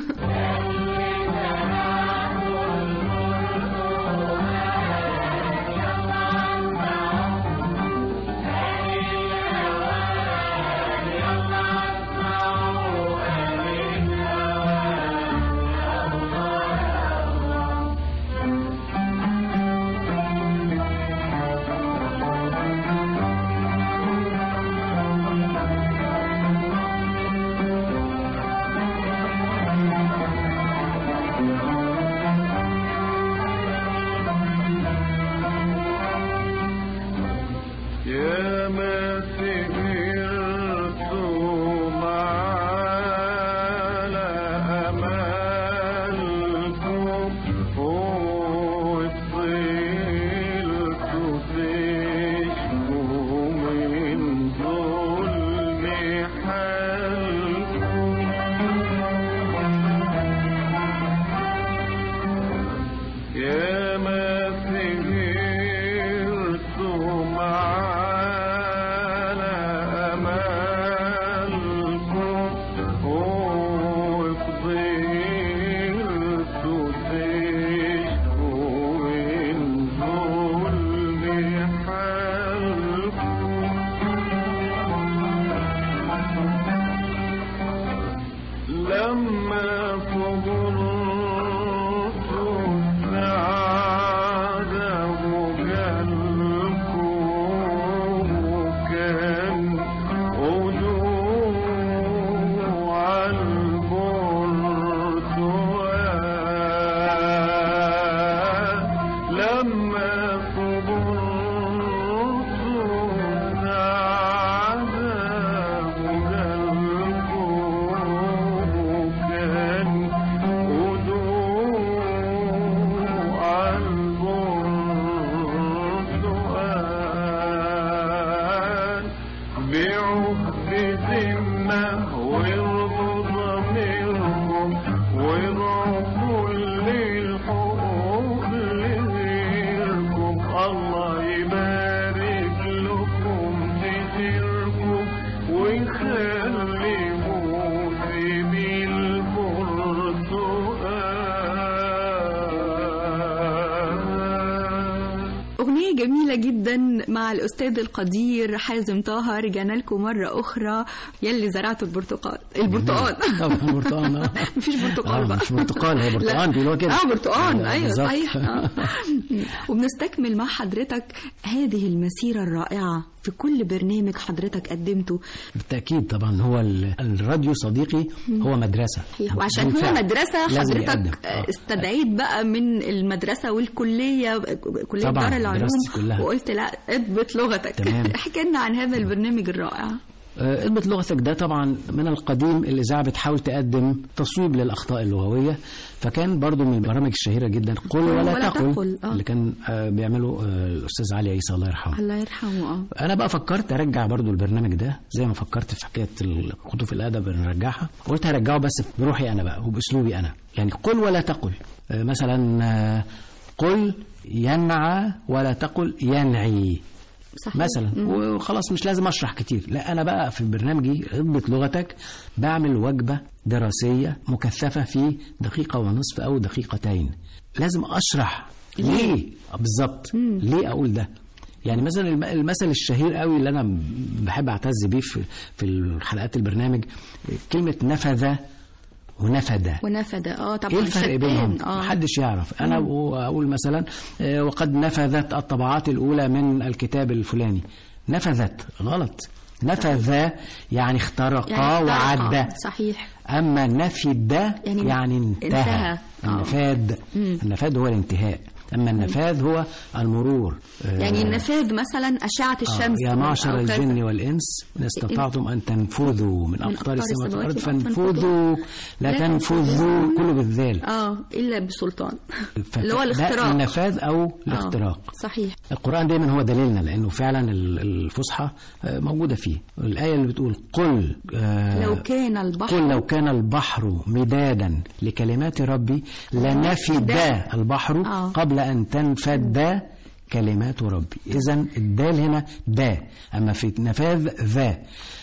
يا ما سهرتم على أمالكم وصلت تشكوا من ظلم حالكم يا ما سهرتم على أمالكم وفضلت تشكوا من ظلم حالكم لما صبرت السعادة وجالكم كان ودوع البرتقال لما صبرت السعادة وجالكم كان ودوع البرتقال بعهد ذمة وارضوا ضميركم وارعوا كل الحقوق لغيركم الله يبارك لكم في خيركم ويخلي موسم البرتقال أغنية جميلة جدا مع الأستاذ القدير حازم طه رجعنا لكم مرة أخرى يلي زرعتوا البرتقال البرتقال طبعا برتقال آه. مفيش برتقال آه، بقى مش برتقال هي برتقال لا. بيقولوها كده اه برتقال آه، ايوه بالظبط. صحيح آه. وبنستكمل مع حضرتك هذه المسيرة الرائعة في كل برنامج حضرتك قدمته بالتأكيد طبعا هو ال- الراديو صديقي هو مدرسة وعشان هو بالفعل. مدرسة لازم يقدم. حضرتك آه. استدعيت بقى من المدرسة والكلية كلية طبعاً، دار العلوم دراستي كلها. وقلت لا اضبط لغتك تمام. احكي لنا عن هذا البرنامج الرائع آه، اضبط لغتك ده طبعا من القديم الإذاعة بتحاول تقدم تصويب للأخطاء اللغوية فكان برضو من البرامج الشهيرة جدا قل ولا, ولا تقل, تقل، آه. اللي كان آه، بيعمله آه، الأستاذ علي عيسى الله يرحمه الله يرحمه اه انا بقى فكرت ارجع برضو البرنامج ده زي ما فكرت في حكايه خطوف الادب نرجعها قلت هرجعه بس بروحي انا بقى وباسلوبي انا يعني قل ولا تقل آه، مثلا آه، قل ينعى ولا تقل ينعي صحيح. مثلا مم. وخلاص مش لازم اشرح كتير لا انا بقى في برنامجي اضبط لغتك بعمل وجبه دراسيه مكثفه في دقيقه ونصف او دقيقتين لازم اشرح ليه آه، بالظبط ليه اقول ده يعني مثلا الم- المثل الشهير قوي اللي انا بحب اعتز بيه في في الحلقات البرنامج كلمه نفذ ونفد ونفد اه طبعا ايه الفرق شتان. بينهم اه محدش يعرف انا اقول مثلا آه، وقد نفذت الطبعات الاولى من الكتاب الفلاني نفذت غلط نفذ يعني اخترق يعني وعد اخترق. صحيح اما نفد يعني يعني انتهى, انتهى. آه. النفاد مم. النفاد هو الانتهاء اما النفاذ هو المرور آه، يعني النفاذ مثلا أشعة الشمس آه يا معشر أو كذا. الجن والإنس إن استطعتم أن تنفذوا من أقطار السماوات والأرض فانفذوا لا لا تنفذوا كله بالذال اه إلا بسلطان ف- اللي هو ده الاختراق. النفاذ أو الاختراق آه. صحيح القرآن دايما هو دليلنا لأنه فعلا ال- الفصحى آه، موجودة فيه الآية اللي بتقول قل آه، لو كان البحر قل لو كان البحر مدادا لكلمات ربي لنفد البحر آه. قبل أن تنفد كلمات ربي إذا الدال هنا دا أما في نفاذ ذا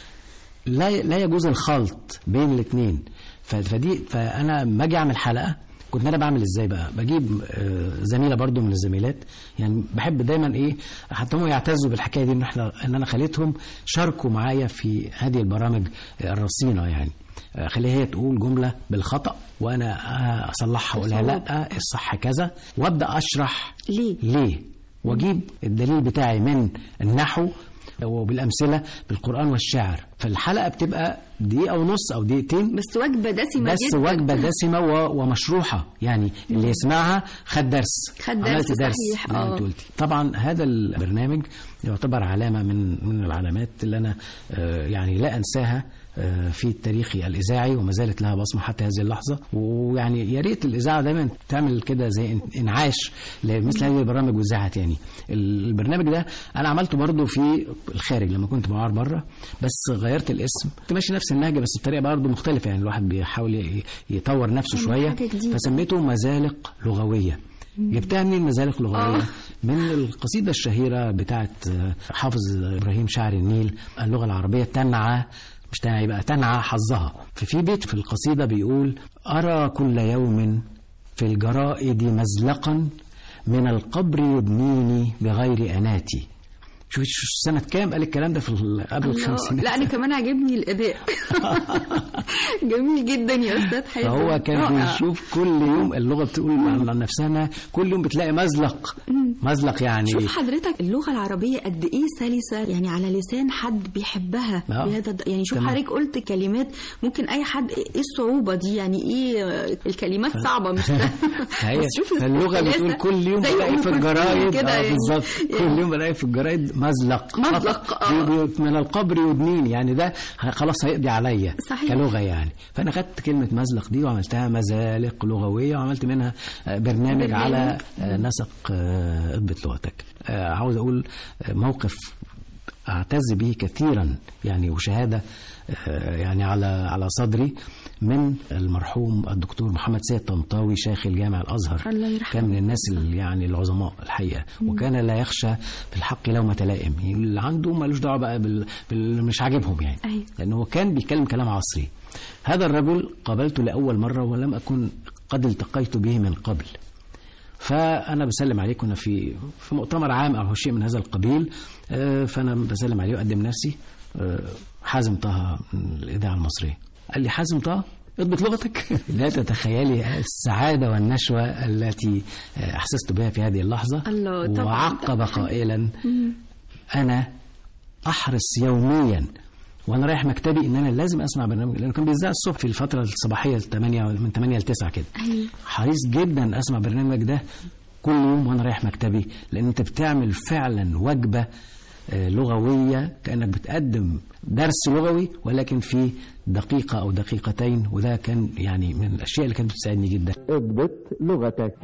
لا لا يجوز الخلط بين الاثنين فدي فأنا لما أجي أعمل حلقة كنت انا بعمل ازاي بقى بجيب آه، زميله برضو من الزميلات يعني بحب دايما ايه حتى هم يعتزوا بالحكايه دي ان احنا ان انا خليتهم شاركوا معايا في هذه البرامج الرصينه يعني آه، خليها هي تقول جمله بالخطا وانا آه، اصلحها واقولها لا الصح كذا وابدا اشرح ليه ليه واجيب الدليل بتاعي من النحو وبالامثله بالقران والشعر فالحلقه بتبقى دقيقه ونص او دقيقتين بس وجبة دسمة بس جدا وجبه دسمه و- ومشروحه يعني اللي يسمعها خد درس خد درس عملت درس صحيح، زي ما آه. انت قلتي طبعا هذا البرنامج يعتبر علامه من من العلامات اللي انا آه، يعني لا انساها آه، في التاريخ الاذاعي وما زالت لها بصمه حتى هذه اللحظه ويعني يا ريت الاذاعه دايما تعمل كده زي إن- انعاش لمثل هذه البرامج وتذاعها تاني البرنامج ده انا عملته برضه في الخارج لما كنت بعار بره بس غيرت الاسم كنت ماشي نفس النهج بس بطريقه برضه مختلفه يعني الواحد بيحاول ي- يطور نفسه يعني شويه حاجة جديدة. فسميته مزالق لغويه جبتها منين مزالق لغويه آه. من القصيدة الشهيرة بتاعت حافظ إبراهيم شاعر النيل اللغة العربية تنعى مش تنعى بقى تنعى حظها ففي بيت في القصيدة بيقول أرى كل يوم في الجرائد مزلقا من القبر يدنيني بغير أناتي شوف شوف سنة كام قال الكلام ده في ال- قبل الله. الخمسينات لا أنا كمان عجبني الأداء جميل جدا يا أستاذ حازم فهو كان رائع. بيشوف كل يوم اللغة بتقول عن نفسها إنها كل يوم بتلاقي مزلق مزلق يعني شوف حضرتك اللغة العربية قد إيه سلسة يعني على لسان حد بيحبها آه. بهذا الد- يعني شوف تمام. حضرتك قلت كلمات ممكن أي حد إيه الصعوبة دي يعني إيه الكلمات صعبة مش سهلة فهي بس شوف اللغة السلاسة بتقول كل يوم زي بلاقي أم في كلثوم الجرايد كده اه يعني. بالظبط يعني كل يوم بلاقي في الجرايد مزلق مزلق، خط- آه. بي- بي- من القبر يدنيني يعني ده ه- خلاص هيقضي عليا صحيح. كلغة يعني فأنا خدت كلمة مزلق دي وعملتها مزالق لغوية وعملت منها آه، برنامج برنامج. على آه، نسق آه، اضبط لغتك آه، عاوز أقول آه، موقف أعتز به كثيرا يعني وشهادة آه، يعني على على صدري من المرحوم الدكتور محمد سيد طنطاوي شيخ الجامع الأزهر الله يرحمه. كان من الناس اللي يعني العظماء الحقيقة وكان لا يخشى في الحق لومة لائم يعني اللي عنده ملوش دعوة بقى بال... بال... مش عاجبهم يعني أيوة. لأنه هو كان بيتكلم كلام عصري هذا الرجل قابلته لأول مرة ولم أكن قد التقيت به من قبل فانا بسلم عليه كنا في في مؤتمر عام او شيء من هذا القبيل آه، فانا بسلم عليه واقدم نفسي آه، حازم طه من الاذاعه المصريه قال لي حازم طه اضبط لغتك لا تتخيلي السعاده والنشوه التي آه، احسست بها في هذه اللحظه الله طبعا وعقب قائلا مم. انا احرص يوميا وانا رايح مكتبي ان انا لازم اسمع برنامج لانه كان بيذاع الصبح في الفتره الصباحيه 8 من 8 ل 9 كده أيوة. حريص جدا اسمع برنامج ده كل يوم وانا رايح مكتبي لان انت بتعمل فعلا وجبه آه، لغويه كانك بتقدم درس لغوي ولكن في دقيقه او دقيقتين وده كان يعني من الاشياء اللي كانت بتساعدني جدا اضبط لغتك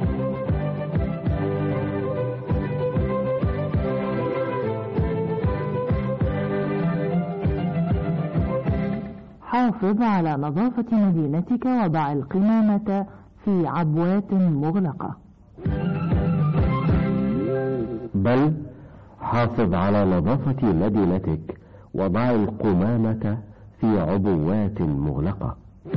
حافظ على نظافة مدينتك وضع القمامة في عبوات مغلقة بل حافظ على نظافة مدينتك وضع القمامة في عبوات مغلقة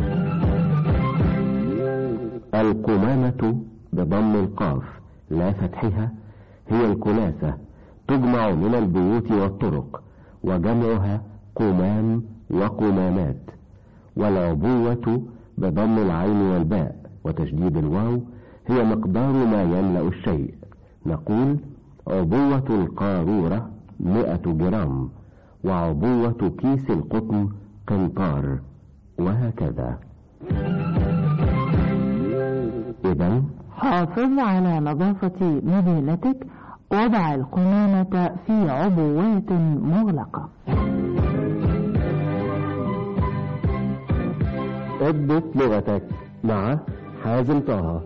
القمامة بضم القاف لا فتحها هي الكناسة تجمع من البيوت والطرق وجمعها قمام وقمامات والعبوة بضم العين والباء وتشديد الواو هي مقدار ما يملأ الشيء نقول عبوة القارورة مئة جرام وعبوة كيس القطن قنطار وهكذا إذا حافظ على نظافة مدينتك وضع القمامة في عبوات مغلقة اضبط لغتك مع حازم طه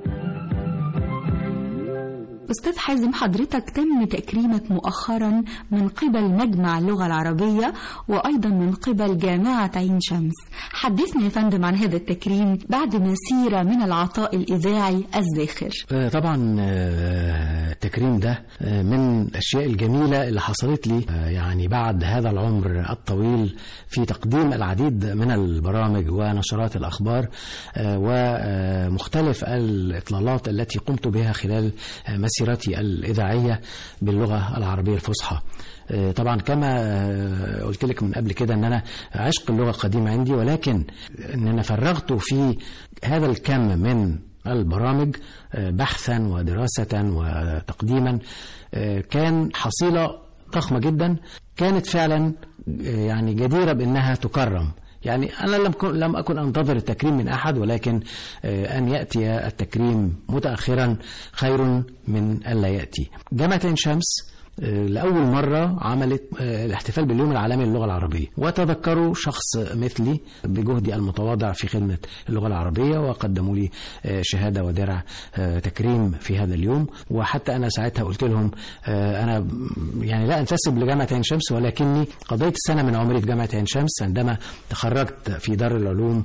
أستاذ حازم حضرتك تم تكريمك مؤخرا من قبل مجمع اللغة العربية وأيضا من قبل جامعة عين شمس حدثنا يا فندم عن هذا التكريم بعد مسيرة من العطاء الإذاعي الزاخر آه، طبعا آه، التكريم ده آه، من الاشياء الجميله اللي حصلت لي آه، يعني بعد هذا العمر الطويل في تقديم العديد من البرامج ونشرات الاخبار آه، ومختلف الاطلالات التي قمت بها خلال آه، مسيرتي الاذاعيه باللغه العربيه الفصحى آه، طبعا كما آه، قلت لك من قبل كده ان انا عشق اللغه القديمه عندي ولكن ان انا فرغت في هذا الكم من البرامج آه، بحثا ودراسة وتقديما آه، كان حصيلة ضخمة جدا كانت فعلا آه، يعني جديرة بأنها تكرم يعني أنا لم كن لم أكن أنتظر التكريم من أحد ولكن آه، أن يأتي التكريم متأخرا خير من ألا يأتي جامعة عين شمس آه، لأول مرة عملت آه، الاحتفال باليوم العالمي للغة العربية وتذكروا شخص مثلي بجهدي المتواضع في خدمة اللغة العربية وقدموا لي آه، شهادة ودرع آه، تكريم في هذا اليوم وحتى أنا ساعتها قلت لهم آه، أنا م- يعني لا أنتسب لجامعة عين شمس ولكني قضيت السنة من عمري في جامعة عين شمس عندما تخرجت في دار العلوم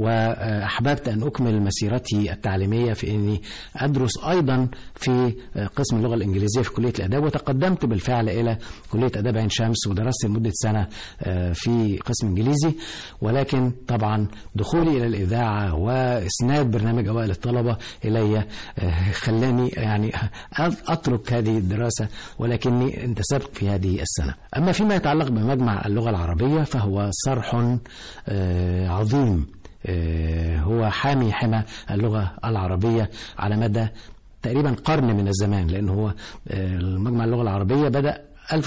وأحببت أن أكمل مسيرتي التعليمية في أني أدرس أيضا في آه، قسم اللغة الإنجليزية في كلية الآداب وتقدمت بالفعل إلى كلية آداب عين شمس ودرست لمدة سنة آه، في قسم إنجليزي ولكن طبعا دخولي إلى الإذاعة وإسناد برنامج أوائل الطلبة إلي آه، خلاني يعني أترك هذه الدراسة ولكني انتسبت في هذه السنة أما فيما يتعلق بمجمع اللغة العربية فهو صرح آه، عظيم آه، هو حامي حمى اللغة العربية على مدى تقريبا قرن من الزمان لأن هو آه، المجمع اللغة العربية بدأ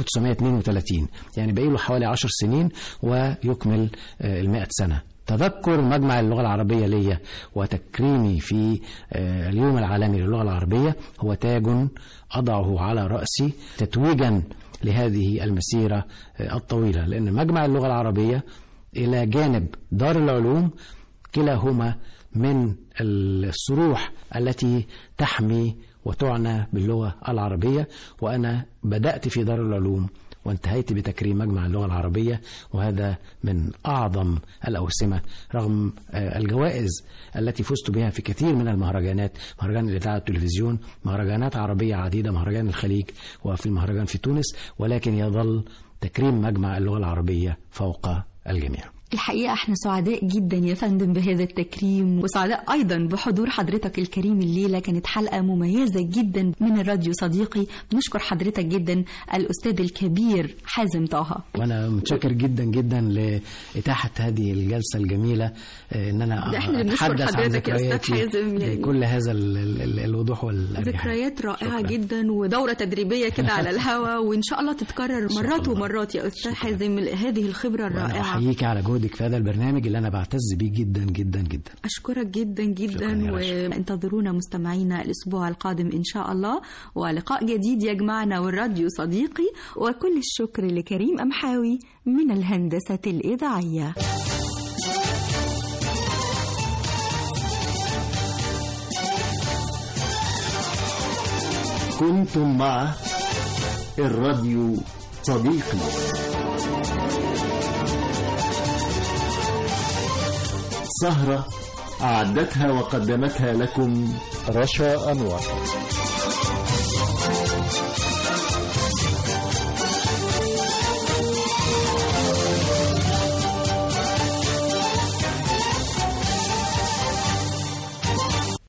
1932 يعني بقي له حوالي 10 سنين ويكمل آه، المائة سنة تذكر مجمع اللغة العربية ليا وتكريمي في آه، اليوم العالمي للغة العربية هو تاج أضعه على رأسي تتويجا لهذه المسيرة آه، الطويلة لأن مجمع اللغة العربية إلى جانب دار العلوم كلاهما من الصروح التي تحمي وتعنى باللغة العربية وأنا بدأت في دار العلوم وانتهيت بتكريم مجمع اللغة العربية وهذا من أعظم الأوسمة رغم آه، الجوائز التي فزت بها في كثير من المهرجانات مهرجان الإذاعة والتلفزيون مهرجانات عربية عديدة مهرجان الخليج وفي المهرجان في تونس ولكن يظل تكريم مجمع اللغة العربية فوق الجميع الحقيقة احنا سعداء جدا يا فندم بهذا التكريم وسعداء أيضا بحضور حضرتك الكريم الليلة كانت حلقة مميزة جدا من الراديو صديقي بنشكر حضرتك جدا الأستاذ الكبير حازم طه وانا متشكر جدا جدا لاتاحه هذه الجلسه الجميله آه، ان انا ده إحنا اللي بنشكر اتحدث عن حضرتك يا أستاذ ذكرياتي حازم يعني. بكل هذا ال- ال- ال- الوضوح والاريحيه ذكريات رائعة جدا ودورة تدريبية كده على الهوا وإن شاء الله تتكرر مرات ومرات يا أستاذ حازم هذه الخبرة وانا الرائعة احييك على جهدك في هذا البرنامج اللي انا بعتز بيه جدا جدا جدا أشكرك جدا جدا وانتظرونا مستمعينا الأسبوع القادم إن شاء الله ولقاء جديد يجمعنا والراديو صديقي وكل الشكر لكريم أمحاوي من الهندسة الإذاعية كنتم مع الراديو صديقي سهرة أعدتها وقدمتها لكم رشا أنور